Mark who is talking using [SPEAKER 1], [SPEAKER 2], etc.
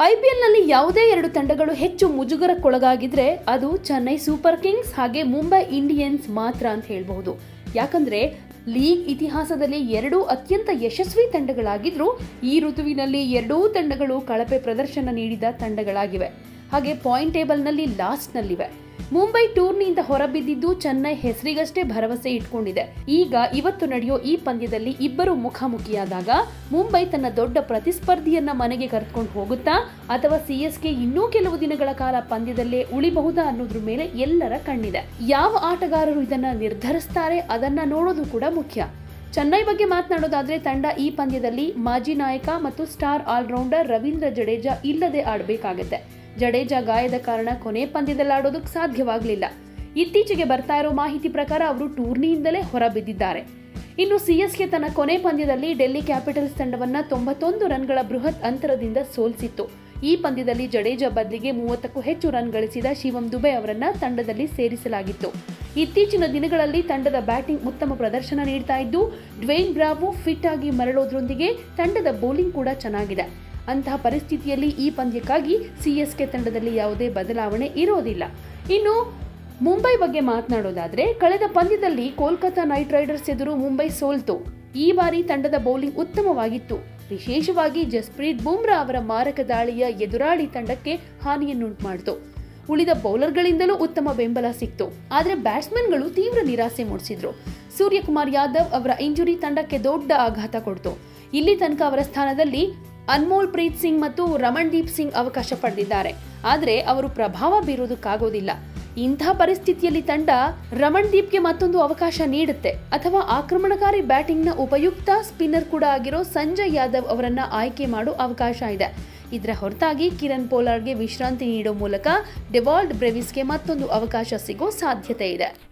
[SPEAKER 1] ಐಪಿಎಲ್ನಲ್ಲಿ ಯಾವುದೇ ಎರಡು ತಂಡಗಳು ಹೆಚ್ಚು ಮುಜುಗರಕ್ಕೊಳಗಾಗಿದ್ರೆ ಅದು ಚೆನ್ನೈ ಸೂಪರ್ ಕಿಂಗ್ಸ್ ಹಾಗೆ ಮುಂಬೈ ಇಂಡಿಯನ್ಸ್ ಮಾತ್ರ ಅಂತ ಹೇಳಬಹುದು ಯಾಕಂದ್ರೆ ಲೀಗ್ ಇತಿಹಾಸದಲ್ಲಿ ಎರಡೂ ಅತ್ಯಂತ ಯಶಸ್ವಿ ತಂಡಗಳಾಗಿದ್ರೂ ಈ ಋತುವಿನಲ್ಲಿ ಎರಡೂ ತಂಡಗಳು ಕಳಪೆ ಪ್ರದರ್ಶನ ನೀಡಿದ ತಂಡಗಳಾಗಿವೆ ಹಾಗೆ ಪಾಯಿಂಟ್ ಟೇಬಲ್ನಲ್ಲಿ ಲಾಸ್ಟ್ನಲ್ಲಿವೆ ಮುಂಬೈ ಟೂರ್ನಿಯಿಂದ ಹೊರಬಿದ್ದಿದ್ದು ಚೆನ್ನೈ ಹೆಸರಿಗಷ್ಟೇ ಭರವಸೆ ಇಟ್ಕೊಂಡಿದೆ ಈಗ ಇವತ್ತು ನಡೆಯೋ ಈ ಪಂದ್ಯದಲ್ಲಿ ಇಬ್ಬರು ಮುಖಾಮುಖಿಯಾದಾಗ ಮುಂಬೈ ತನ್ನ ದೊಡ್ಡ ಪ್ರತಿಸ್ಪರ್ಧಿಯನ್ನ ಮನೆಗೆ ಕರೆದುಕೊಂಡು ಹೋಗುತ್ತಾ ಅಥವಾ ಸಿಎಸ್ಕೆ ಇನ್ನೂ ಕೆಲವು ದಿನಗಳ ಕಾಲ ಪಂದ್ಯದಲ್ಲೇ ಉಳಿಬಹುದಾ ಅನ್ನೋದ್ರ ಮೇಲೆ ಎಲ್ಲರ ಕಣ್ಣಿದೆ ಯಾವ ಆಟಗಾರರು ಇದನ್ನ ನಿರ್ಧರಿಸ್ತಾರೆ ಅದನ್ನ ನೋಡೋದು ಕೂಡ ಮುಖ್ಯ ಚೆನ್ನೈ ಬಗ್ಗೆ ಮಾತನಾಡೋದಾದ್ರೆ ತಂಡ ಈ ಪಂದ್ಯದಲ್ಲಿ ಮಾಜಿ ನಾಯಕ ಮತ್ತು ಸ್ಟಾರ್ ಆಲ್ರೌಂಡರ್ ರವೀಂದ್ರ ಜಡೇಜಾ ಇಲ್ಲದೆ ಆಡಬೇಕಾಗತ್ತೆ ಜಡೇಜಾ ಗಾಯದ ಕಾರಣ ಕೊನೆ ಪಂದ್ಯದಲ್ಲಿ ಆಡೋದಕ್ಕೆ ಸಾಧ್ಯವಾಗಲಿಲ್ಲ ಇತ್ತೀಚೆಗೆ ಬರ್ತಾ ಇರೋ ಮಾಹಿತಿ ಪ್ರಕಾರ ಅವರು ಟೂರ್ನಿಯಿಂದಲೇ ಹೊರಬಿದ್ದಿದ್ದಾರೆ ಇನ್ನು ಸಿಎಸ್ಕೆ ತನ್ನ ಕೊನೆ ಪಂದ್ಯದಲ್ಲಿ ಡೆಲ್ಲಿ ಕ್ಯಾಪಿಟಲ್ಸ್ ತಂಡವನ್ನ ತೊಂಬತ್ತೊಂದು ರನ್ಗಳ ಬೃಹತ್ ಅಂತರದಿಂದ ಸೋಲಿಸಿತ್ತು ಈ ಪಂದ್ಯದಲ್ಲಿ ಜಡೇಜಾ ಬದಲಿಗೆ ಮೂವತ್ತಕ್ಕೂ ಹೆಚ್ಚು ರನ್ ಗಳಿಸಿದ ಶಿವಂ ದುಬೆ ಅವರನ್ನ ತಂಡದಲ್ಲಿ ಸೇರಿಸಲಾಗಿತ್ತು ಇತ್ತೀಚಿನ ದಿನಗಳಲ್ಲಿ ತಂಡದ ಬ್ಯಾಟಿಂಗ್ ಉತ್ತಮ ಪ್ರದರ್ಶನ ನೀಡ್ತಾ ಇದ್ದು ಡ್ವೇನ್ ಬ್ರಾವೋ ಫಿಟ್ ಆಗಿ ಮರಳೋದ್ರೊಂದಿಗೆ ತಂಡದ ಬೌಲಿಂಗ್ ಕೂಡ ಚೆನ್ನಾಗಿದೆ ಅಂತಹ ಪರಿಸ್ಥಿತಿಯಲ್ಲಿ ಈ ಪಂದ್ಯಕ್ಕಾಗಿ ಸಿಎಸ್ಕೆ ತಂಡದಲ್ಲಿ ಯಾವುದೇ ಬದಲಾವಣೆ ಇರೋದಿಲ್ಲ ಇನ್ನು ಮುಂಬೈ ಬಗ್ಗೆ ಮಾತನಾಡೋದಾದ್ರೆ ಕಳೆದ ಪಂದ್ಯದಲ್ಲಿ ಕೋಲ್ಕತಾ ನೈಟ್ ರೈಡರ್ಸ್ ಎದುರು ಮುಂಬೈ ಸೋಲ್ತು ಈ ಬಾರಿ ತಂಡದ ಬೌಲಿಂಗ್ ಉತ್ತಮವಾಗಿತ್ತು ವಿಶೇಷವಾಗಿ ಜಸ್ಪ್ರೀತ್ ಬುಮ್ರಾ ಅವರ ಮಾರಕ ದಾಳಿಯ ಎದುರಾಳಿ ತಂಡಕ್ಕೆ ಹಾನಿಯನ್ನುಂಟು ಮಾಡಿತು ಉಳಿದ ಬೌಲರ್ಗಳಿಂದಲೂ ಉತ್ತಮ ಬೆಂಬಲ ಸಿಕ್ತು ಆದರೆ ಬ್ಯಾಟ್ಸ್ಮನ್ಗಳು ತೀವ್ರ ನಿರಾಸೆ ಮೂಡಿಸಿದ್ರು ಸೂರ್ಯಕುಮಾರ್ ಯಾದವ್ ಅವರ ಇಂಜುರಿ ತಂಡಕ್ಕೆ ದೊಡ್ಡ ಆಘಾತ ಕೊಡ್ತು ಇಲ್ಲಿ ತನಕ ಅವರ ಸ್ಥಾನದಲ್ಲಿ ಅನ್ಮೋಲ್ ಪ್ರೀತ್ ಸಿಂಗ್ ಮತ್ತು ರಮಣ್ದೀಪ್ ಸಿಂಗ್ ಅವಕಾಶ ಪಡೆದಿದ್ದಾರೆ ಆದರೆ ಅವರು ಪ್ರಭಾವ ಬೀರೋದಕ್ಕಾಗೋದಿಲ್ಲ ಇಂಥ ಪರಿಸ್ಥಿತಿಯಲ್ಲಿ ತಂಡ ರಮಣ್ದೀಪ್ಗೆ ಮತ್ತೊಂದು ಅವಕಾಶ ನೀಡುತ್ತೆ ಅಥವಾ ಆಕ್ರಮಣಕಾರಿ ಬ್ಯಾಟಿಂಗ್ನ ಉಪಯುಕ್ತ ಸ್ಪಿನ್ನರ್ ಕೂಡ ಆಗಿರೋ ಸಂಜಯ್ ಯಾದವ್ ಅವರನ್ನ ಆಯ್ಕೆ ಮಾಡೋ ಅವಕಾಶ ಇದೆ ಇದರ ಹೊರತಾಗಿ ಕಿರಣ್ ಪೋಲಾರ್ಡ್ಗೆ ವಿಶ್ರಾಂತಿ ನೀಡೋ ಮೂಲಕ ಡೆವಾಲ್ಡ್ ಬ್ರೆವಿಸ್ಗೆ ಮತ್ತೊಂದು ಅವಕಾಶ ಸಿಗೋ ಸಾಧ್ಯತೆ ಇದೆ